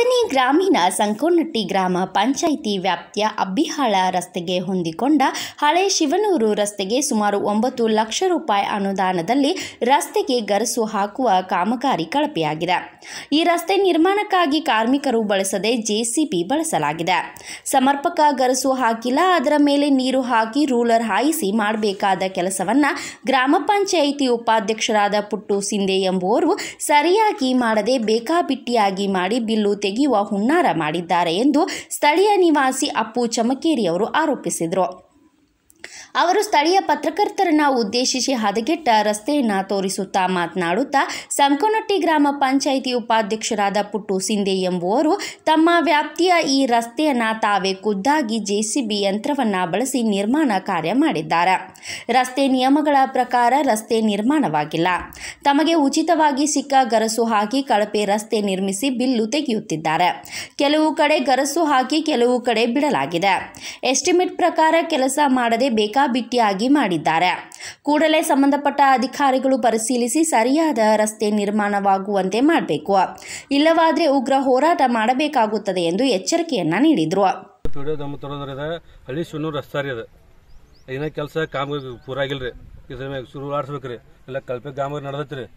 ಅಥಣಿ ಗ್ರಾಮೀಣ ಸಂಕೋನಟ್ಟಿ ಗ್ರಾಮ ಪಂಚಾಯಿತಿ ವ್ಯಾಪ್ತಿಯ ಅಬ್ಬಿಹಾಳ ರಸ್ತೆಗೆ ಹೊಂದಿಕೊಂಡ ಹಳೆ ಶಿವನೂರು ರಸ್ತೆಗೆ ಸುಮಾರು ಒಂಬತ್ತು ಲಕ್ಷ ರೂಪಾಯಿ ಅನುದಾನದಲ್ಲಿ ರಸ್ತೆಗೆ ಗರಸು ಹಾಕುವ ಕಾಮಗಾರಿ ಕಳಪೆಯಾಗಿದೆ ಈ ರಸ್ತೆ ನಿರ್ಮಾಣಕ್ಕಾಗಿ ಕಾರ್ಮಿಕರು ಬಳಸದೆ ಜೆಸಿಬಿ ಬಳಸಲಾಗಿದೆ ಸಮರ್ಪಕ ಗರಸು ಹಾಕಿಲ್ಲ ಅದರ ಮೇಲೆ ನೀರು ಹಾಕಿ ರೂಲರ್ ಹಾಯಿಸಿ ಮಾಡಬೇಕಾದ ಕೆಲಸವನ್ನ ಗ್ರಾಮ ಪಂಚಾಯಿತಿ ಉಪಾಧ್ಯಕ್ಷರಾದ ಪುಟ್ಟು ಸಿಂಧೆ ಎಂಬುವರು ಸರಿಯಾಗಿ ಮಾಡದೆ ಬೇಕಾಬಿಟ್ಟಿಯಾಗಿ ಮಾಡಿ ಬಿಲ್ಲು ತೆಗೆಯುವ ಹುನ್ನಾರ ಮಾಡಿದ್ದಾರೆ ಎಂದು ಸ್ಥಳೀಯ ನಿವಾಸಿ ಅಪ್ಪು ಚಮಕೇರಿ ಅವರು ಆರೋಪಿಸಿದರು ಅವರು ಸ್ಥಳೀಯ ಪತ್ರಕರ್ತರನ್ನ ಉದ್ದೇಶಿಸಿ ಹದಗೆಟ್ಟ ರಸ್ತೆಯನ್ನ ತೋರಿಸುತ್ತಾ ಮಾತನಾಡುತ್ತಾ ಸಂಕೋನಟ್ಟಿ ಗ್ರಾಮ ಪಂಚಾಯಿತಿ ಉಪಾಧ್ಯಕ್ಷರಾದ ಪುಟ್ಟು ಸಿಂಧೆ ಎಂಬುವರು ತಮ್ಮ ವ್ಯಾಪ್ತಿಯ ಈ ರಸ್ತೆಯನ್ನ ತಾವೇ ಖುದ್ದಾಗಿ ಜೆಸಿಬಿ ಯಂತ್ರವನ್ನ ಬಳಸಿ ನಿರ್ಮಾಣ ಕಾರ್ಯ ಮಾಡಿದ್ದಾರೆ ರಸ್ತೆ ನಿಯಮಗಳ ಪ್ರಕಾರ ರಸ್ತೆ ನಿರ್ಮಾಣವಾಗಿಲ್ಲ ತಮಗೆ ಉಚಿತವಾಗಿ ಸಿಕ್ಕ ಗರಸು ಹಾಕಿ ಕಳಪೆ ರಸ್ತೆ ನಿರ್ಮಿಸಿ ಬಿಲ್ಲು ತೆಗೆಯುತ್ತಿದ್ದಾರೆ ಕೆಲವು ಕಡೆ ಗರಸು ಹಾಕಿ ಕೆಲವು ಕಡೆ ಬಿಡಲಾಗಿದೆ ಎಸ್ಟಿಮೇಟ್ ಪ್ರಕಾರ ಕೆಲಸ ಮಾಡದೆ ಬೇಕಾಬಿಟ್ಟಿಯಾಗಿ ಮಾಡಿದ್ದಾರೆ ಕೂಡಲೇ ಸಂಬಂಧಪಟ್ಟ ಅಧಿಕಾರಿಗಳು ಪರಿಶೀಲಿಸಿ ಸರಿಯಾದ ರಸ್ತೆ ನಿರ್ಮಾಣವಾಗುವಂತೆ ಮಾಡಬೇಕು ಇಲ್ಲವಾದರೆ ಉಗ್ರ ಹೋರಾಟ ಮಾಡಬೇಕಾಗುತ್ತದೆ ಎಂದು ಎಚ್ಚರಿಕೆಯನ್ನ ನೀಡಿದರು ವಿಡಿಯೋ ನಮ್ಮ ತರೋದ್ರ ಇದೆ ಹಳ್ಳಿ ಸುಣ್ಣೂರು ರಸ್ತೆ ರೀ ಅದು ಏನೇ ಕೆಲಸ ಕಾಮ ಪೂರ ಆಗಿಲ್ರಿ ಇದ್ರ ಮ್ಯಾಗ ಶುರು ಆಡ್ಸ್ಬೇಕ್ರಿ ಇಲ್ಲ ಕಲ್ಪೆ ಕಾಮ ನಡೆದತ್ರಿ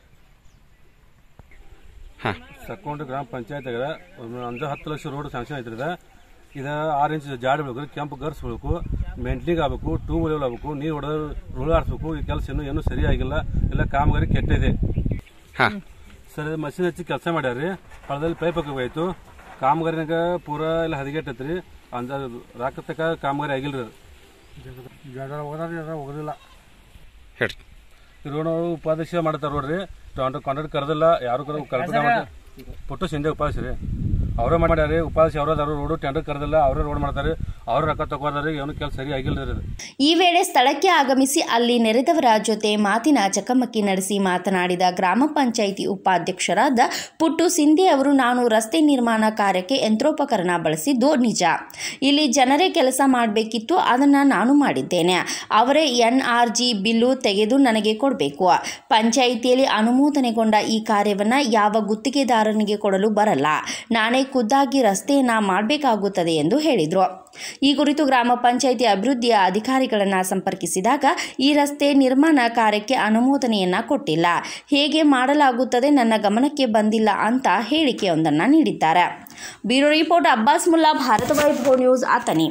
ಸಕ್ಕೊಂಡು ಗ್ರಾಮ ಪಂಚಾಯತ್ ಆಗದ ಒಂದು ಅಂಜ ಹತ್ತು ಲಕ್ಷ ರೋಡ್ ಸ್ಯಾಂಕ್ಷನ್ ಐತ್ರಿ ಇದ ಇದು ಆರು ಇಂಚ್ ಜಾಡ್ ಬೀಳ್ಬೇಕು ಕೆಂಪು ಗರ್ಸ್ ಬೀಳ್ಬೇಕು ಮೆಂಟ್ಲಿಗೆ ಆಗ್ಬೇಕು ಟೂ ವೀಲರ್ ಆಗ್ಬೇಕು ನೀರು ಹೊಡೆದು ರೂಲ್ ಆಡಿಸ್ಬೇಕು ಈ ಕೆಲಸ ಇನ್ನೂ ಏನೂ ಸರಿ ಆಗಿಲ್ಲ ಇಲ್ಲ ಕಾಮಗಾರಿ ಕೆಟ್ಟಿದೆ ಸರ್ ಇದು ಮಷಿನ್ ಹಚ್ಚಿ ಕೆಲಸ ಮಾಡ್ಯಾರ್ರಿ ಹೊಳದಲ್ಲಿ ಪೈಪ್ ಹಾಕೋಬೇಕಾಯ್ತು ಕಾಮಗಾರಿನಾಗ ಪೂರ ಎಲ್ಲ ಹದಗೆಟ್ಟೈತ್ರಿ ಅಂದ ರಾಕ ತಕ ಕಾಮಗಾರಿ ಆಗಿಲ್ರಿ ಅದು ಹೋಗೋದಿಲ್ಲ ಹೇಳ್ರಿ ರೋಡ್ ಉಪಾಧ್ಯಕ್ಷ ಮಾಡ್ತಾರ ನೋಡ್ರಿ ಕಾಂಟ್ರಾಕ್ಟ್ ಕರೆದಿಲ್ಲ ಯಾರು ಕರ ಕಲ್ಪನೆ ಪುಟ್ಟು ಸಿಂಧೆ ಉಪಾಧ್ಯಕ್ಷ ರೀ ಅವರೇ ಮಾಡ್ಯಾರಿ ಉಪಾಧ್ಯಕ್ಷ ಅವ್ರ ಅದಾರು ರೋಡ್ ಟೆಂಡರ್ ಕರೆದಿಲ್ಲ ಅವರೇ ರೋಡ್ ಮಾಡ್ತಾರೆ ಅವ್ರ ರೊಕ್ಕ ತಗೋದಾರಿ ಏನು ಕೆಲಸ ಸರಿ ಆಗಿಲ್ರಿ ಅದು ಈ ವೇಳೆ ಸ್ಥಳಕ್ಕೆ ಆಗಮಿಸಿ ಅಲ್ಲಿ ನೆರೆದವರ ಜೊತೆ ಮಾತಿನ ಚಕಮಕಿ ನಡೆಸಿ ಮಾತನಾಡಿದ ಗ್ರಾಮ ಪಂಚಾಯಿತಿ ಉಪಾಧ್ಯಕ್ಷರಾದ ಪುಟ್ಟು ಸಿಂಧೆ ಅವರು ನಾನು ರಸ್ತೆ ನಿರ್ಮಾಣ ಕಾರ್ಯಕ್ಕೆ ಯಂತ್ರೋಪಕರಣ ಬಳಸಿದ್ದು ನಿಜ ಇಲ್ಲಿ ಜನರೇ ಕೆಲಸ ಮಾಡಬೇಕಿತ್ತು ಅದನ್ನು ನಾನು ಮಾಡಿದ್ದೇನೆ ಅವರೇ ಎನ್ ಆರ್ ಜಿ ಬಿಲ್ಲು ತೆಗೆದು ನನಗೆ ಕೊಡಬೇಕು ಪಂಚಾಯಿತಿಯಲ್ಲಿ ಅನುಮೋದನೆಗೊಂಡ ಈ ಕಾರ್ಯವನ್ನು ಯಾವ ಗುತ್ತಿಗೆದಾರನಿಗೆ ಕೊಡಲು ಬರಲ್ಲ ನಾನೇ ಖುದ್ದಾಗಿ ರಸ್ತೆಯನ್ನ ಮಾಡಬೇಕಾಗುತ್ತದೆ ಎಂದು ಹೇಳಿದರು ಈ ಕುರಿತು ಗ್ರಾಮ ಪಂಚಾಯಿತಿ ಅಭಿವೃದ್ಧಿಯ ಅಧಿಕಾರಿಗಳನ್ನು ಸಂಪರ್ಕಿಸಿದಾಗ ಈ ರಸ್ತೆ ನಿರ್ಮಾಣ ಕಾರ್ಯಕ್ಕೆ ಅನುಮೋದನೆಯನ್ನ ಕೊಟ್ಟಿಲ್ಲ ಹೇಗೆ ಮಾಡಲಾಗುತ್ತದೆ ನನ್ನ ಗಮನಕ್ಕೆ ಬಂದಿಲ್ಲ ಅಂತ ಹೇಳಿಕೆಯೊಂದನ್ನು ನೀಡಿದ್ದಾರೆ bureau report Abbas Mulla Bharata Vaibhava news ಆತನಿ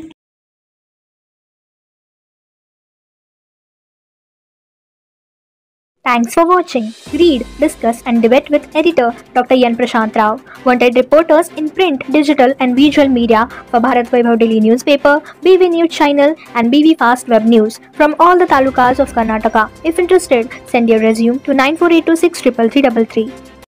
Thanks for watching. Read, discuss, and debate with editor Dr. Yan Prashant Rao. Wanted reporters in print, digital, and visual media for Bharat Vaibhav Daily Newspaper, BV News Channel, and BV Fast Web News from all the talukas of Karnataka. If interested, send your resume to 9482633333.